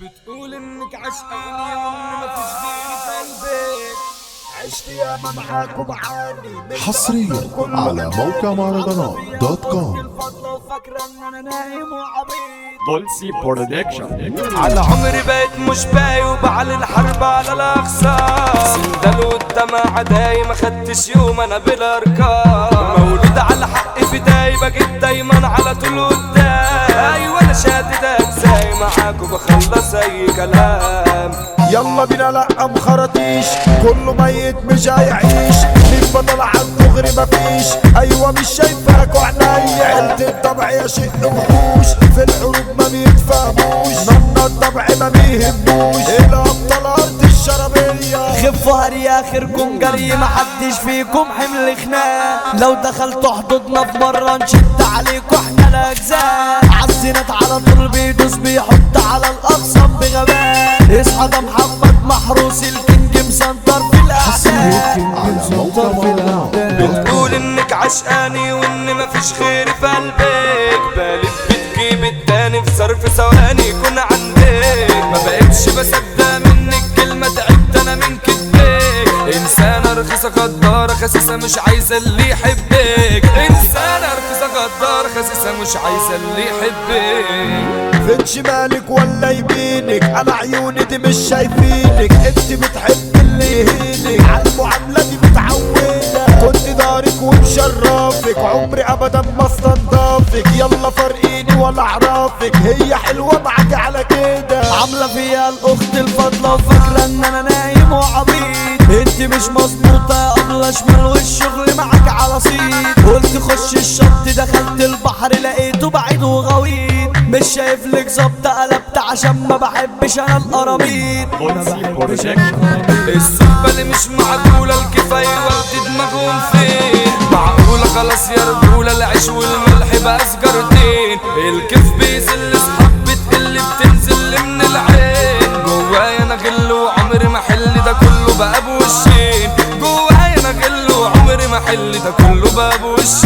بتقول انك عشقاني وان مفيش غيري في قلبك عشت ياما معاك ومعاني من حصريا كله على موقع مهرجانات دوت كوم الفضل وفاكرة ان انا نايم وعبيط بولسي برودكشن على عمري بقيت مش باي وبعل الحرب على الاخصام سندل والدمع عداي ما خدتش يوم انا بالارقام مولود على حق في داي بقيت دايما على طول قدام ايوه انا شادد اجزاي معاك وبخلص اي كلام يلا بينا لا مخرطيش كله ميت مش هيعيش مين بطل عنده غير مفيش ايوه مش شايفاك وعينيا عيلة الطبع يا شيء وحوش في الحروب ما بيتفهموش نمنا الطبع ما بيهموش الابطال ارض الشرابية خفوا هري اخركم جري محدش فيكم حمل خناق لو دخلتوا حدودنا في مرة نشد عليكوا احنا الاجزاء عالزينات على طول بيدوس بيحط على الاقسام بغباء اصحى ده محمد محروس الكينج مسنطر في الاحساء على موقع مهرجانات دوت كوم بتقول انك عشقاني وان مفيش خير في قلبك بلف بتجيب التاني في ظرف ثواني يكون عندك ما بقتش بصدق منك كلمة تعبت انا من كدبك انسانة رخيصة غدارة خسيسة مش عايزة اللي يحبك انسانة رخيصة غدارة خسيسة مش عايزة اللي يحبك فين شمالك ولا يمينك انا عيوني دي مش شايفينك انت بتحب اللي يهينك على المعاملة دي متعودة كنت دارك ومشرفك عمري ابدا ما استنضافك يلا فرقيني ولا اعرفك هي حلوة معاك على كده عاملة فيها الاخت الفاضلة وفاكرة ان انا نايم وعبيط انت مش مظبوطة يا ابلة شمال والشغل معاك على صيد قلت خش الشط دخلت البحر لقيته بعيد وغويط مش شايف لك ظبط قلبت عشان ما بحبش انا القراميط بولسي برودكشن الصحبة اللي مش معقولة الكفاية ودي دماغهم فين معقولة خلاص يا رجولة العيش والملح بقى سجارتين الكيف بيزل صحاب بتقل بتنزل من العين جوايا انا غل وعمري ما حل ده كله بقى بوشين جوايا انا غل وعمري ما حل ده كله بقى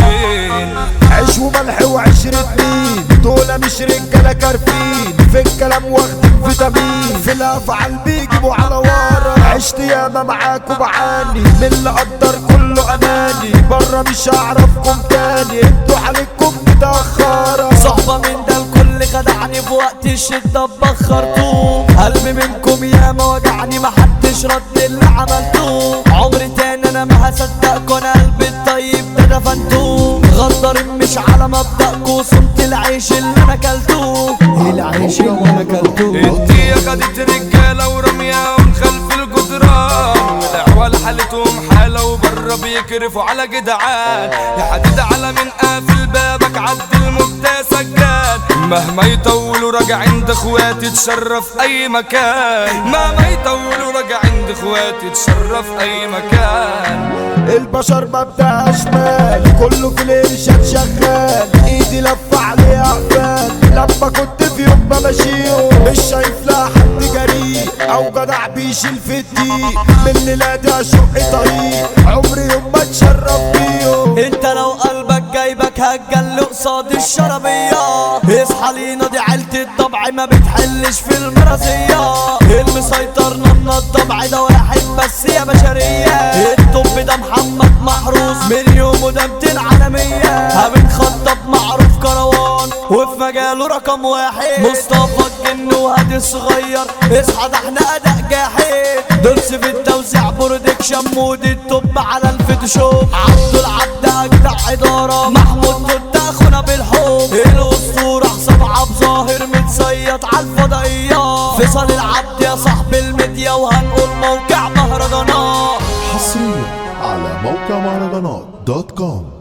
بوشين عيش وملح وعشرة مين دول مش رجالة كارفين في الكلام واخدين فيتامين في الافعال بيجيبوا على ورا عشت ياما معاك وبعاني من اللي قدر كله اناني بره مش هعرفكم تاني انتوا حالتكم متأخرة صحبة من ده الكل خدعني في وقت الشدة بخرتوه قلبي منكم ياما وجعني محدش رد اللي عملتوه عمري تاني انا ما هصدقكوا انا قلبي الطيب ده دفنتوه غدارين مش على مبدأكوا صمت العيش اللي انا كلتوه العيش اللي انا كلتوه انت يا خدت رجالة ورمياهم خلف الجدران والعوال حالتهم حالة وبره بيكرفوا على جدعان يا حديد على من قافل بابك عد المبتة سجاد مهما يطولوا راجع عند اخواتي تشرف اي مكان مهما يطولوا راجع عند اخواتي تشرف اي مكان البشر ما بتاعش مال كله في الارشاد شغال ايدي لفة عليه اقفال لما كنت في يوم بمشيهم مش شايف لا حد جريء او جدع بيشيل في الدقيق من الليلة دي اشق طريق عمري يوم ما اتشرف بيهم انت لو قلبك جايبك هتجل قصاد الشربية اصحى لينا دي عيلة الضبع ما بتحلش في المرازية المسيطر لنا الضبع ده واحد بس يا بشرية الطب ده محمد محروس من يومه ده 200 عالمية بنخطب معروف كروان وفي مجاله رقم واحد مصطفى الجن وهادي الصغير اصحى ده احنا اداء جاحد درس في التوزيع برودكشن مود التوب على الفوتوشوب عبد العبد اجدع اداره محمود توت اخونا بالحب الاسطوره حسام عبد ظاهر متصيط على الفضائيات فيصل العبد يا صاحب الميديا وهنقول موقع مهرجانات حصريا على موقع مهرجانات دوت كوم